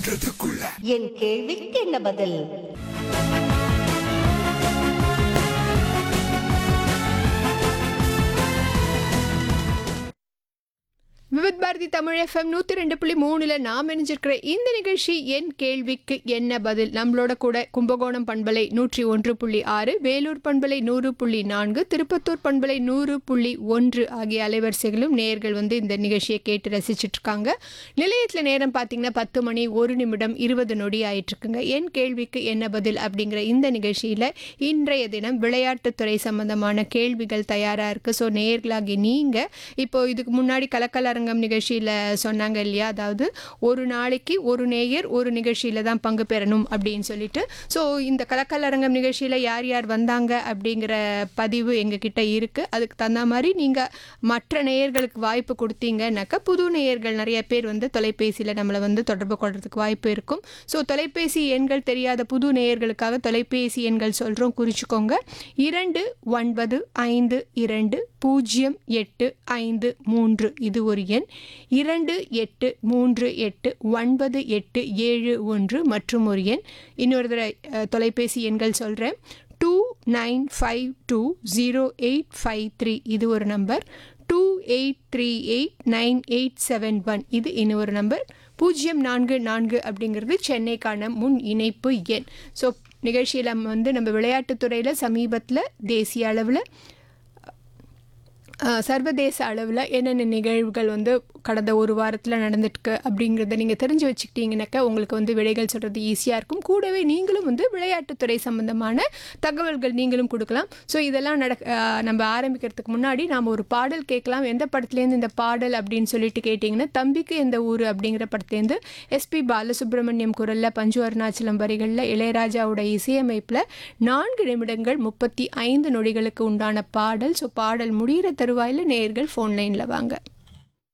அப்படின்றதுக்குள்ள என் கேள்விக்கு என்ன பதில் விவித் பாரதி தமிழ் எஃப்எம் நூற்றி ரெண்டு புள்ளி மூணில் நாம் இணைஞ்சிருக்கிற இந்த நிகழ்ச்சி என் கேள்விக்கு என்ன பதில் நம்மளோட கூட கும்பகோணம் பண்பலை நூற்றி ஒன்று புள்ளி ஆறு வேலூர் பண்பலை நூறு புள்ளி நான்கு திருப்பத்தூர் பண்பலை நூறு புள்ளி ஒன்று ஆகிய அலைவரிசைகளும் நேர்கள் வந்து இந்த நிகழ்ச்சியை கேட்டு ரசிச்சிட்டு இருக்காங்க நிலையத்தில் நேரம் பார்த்தீங்கன்னா பத்து மணி ஒரு நிமிடம் இருபது நொடி ஆயிட்டுருக்குங்க என் கேள்விக்கு என்ன பதில் அப்படிங்கிற இந்த நிகழ்ச்சியில் இன்றைய தினம் விளையாட்டுத்துறை சம்பந்தமான கேள்விகள் தயாராக இருக்குது ஸோ நேர்களாகி நீங்கள் இப்போ இதுக்கு முன்னாடி கலக்கலரங்கம் நிகழ்ச்சியில் சொன்னாங்க இல்லையா அதாவது ஒரு நாளைக்கு ஒரு நேயர் ஒரு நிகழ்ச்சியில் தான் பங்கு பெறணும் அப்படின்னு சொல்லிட்டு ஸோ இந்த கலக்கலரங்கம் நிகழ்ச்சியில் யார் யார் வந்தாங்க அப்படிங்கிற பதிவு எங்ககிட்ட இருக்குது அதுக்கு தகுந்த மாதிரி நீங்கள் மற்ற நேயர்களுக்கு வாய்ப்பு கொடுத்தீங்கன்னாக்கா புது நேயர்கள் நிறைய பேர் வந்து தொலைபேசியில் நம்மளை வந்து தொடர்பு கொள்றதுக்கு வாய்ப்பு இருக்கும் ஸோ தொலைபேசி எண்கள் தெரியாத புது நேயர்களுக்காக தொலைபேசி எண்கள் சொல்கிறோம் குறிச்சிக்கோங்க இரண்டு ஒன்பது ஐந்து இரண்டு பூஜ்ஜியம் எட்டு ஐந்து மூன்று இது ஒரு எண் இரண்டு எட்டு மூன்று எட்டு ஒன்பது எட்டு ஏழு ஒன்று மற்றும் ஒரு எண் இன்னொரு தடவை, அஹ், தொலைபேசி எண்கள் சொல்கிறேன் two nine five two zero eight five three இது ஒரு number two eight three eight nine eight seven one இது இன்னொரு நம்பர் பூஜ்ஜியம் நான்கு நான்கு அப்படிங்கிறது சென்னைக்கான முன் இணைப்பு எண் ஸோ நிகழ்ச்சியில் நம்ம வந்து நம்ம விளையாட்டுத்துறையில் சமீபத்தில் தேசிய அளவில் அஹ், சர்வதேச அளவில் என்னென்ன நிகழ்வுகள் வந்து கடந்த ஒரு வாரத்தில் நடந்துட்டுருக்கு அப்படிங்கிறத நீங்கள் தெரிஞ்சு வச்சுக்கிட்டீங்கன்னாக்கா உங்களுக்கு வந்து விடைகள் சொல்கிறது ஈஸியாக இருக்கும் கூடவே நீங்களும் வந்து விளையாட்டுத்துறை சம்மந்தமான தகவல்கள் நீங்களும் கொடுக்கலாம் ஸோ இதெல்லாம் நட அஹ், நம்ம ஆரம்பிக்கிறதுக்கு முன்னாடி நாம் ஒரு பாடல் கேட்கலாம் எந்த படத்துலேருந்து இந்த பாடல் அப்படின்னு சொல்லிட்டு கேட்டிங்கன்னா தம்பிக்கு எந்த ஊர் அப்படிங்கிற படத்துலேருந்து எஸ்பி பாலசுப்ரமணியம் குரலில் பஞ்சு அருணாச்சலம் வரிகளில் இளையராஜாவோட இசையமைப்பில் நான்கு நிமிடங்கள் முப்பத்தி ஐந்து நொடிகளுக்கு உண்டான பாடல் ஸோ பாடல் முடிகிற தருவாயில் நேர்கள் ஃபோன் லைனில் வாங்க